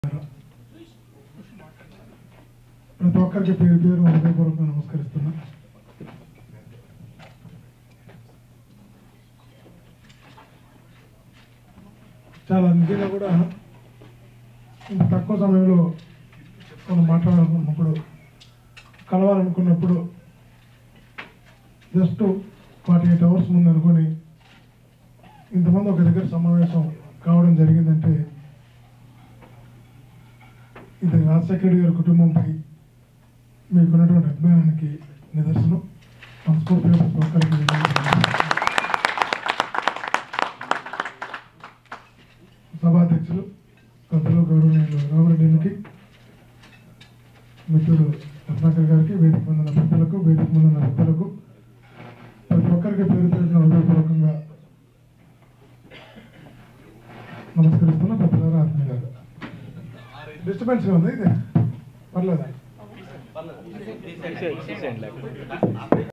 ప్రతి ఒక్కరికి పేరు పేరు హృదయపూర్వకంగా నమస్కరిస్తున్నా చాలా నిజంగా కూడా ఇంత తక్కువ సమయంలో మనం మాట్లాడాలనుకున్నప్పుడు కలవాలనుకున్నప్పుడు జస్ట్ ఫార్టీ ఎయిట్ అవర్స్ ముందు అనుకొని ఇంతమంది ఒక దగ్గర సమావేశం కావడం జరిగిందంటే ఇది రాజశేఖర రెడ్డి గారి కుటుంబంపై మీకున్నటువంటి అభిమానానికి నిదర్శనం మనస్ఫూర్తిగా ప్రతి ఒక్కరికి విన్నవిస్తున్నాను. సభాధ్యక్షులు పెద్దలు గౌరవనీయులు రామరెడ్డికి మిత్రుడు రత్నాకర్ గారికి వేదిక ముందున్న పెద్దలకు వేదిక ముందున్న పెద్దలకు ప్రతి ఒక్కరికి పేరు పేరున హృదయపూర్వకంగా నమస్కరిస్తున్నా పెద్దలారా ఆత్మీయులారా డిస్టర్బెన్స్ ఉంది ఇది పర్లేదా తీసేయండి లేకపోతే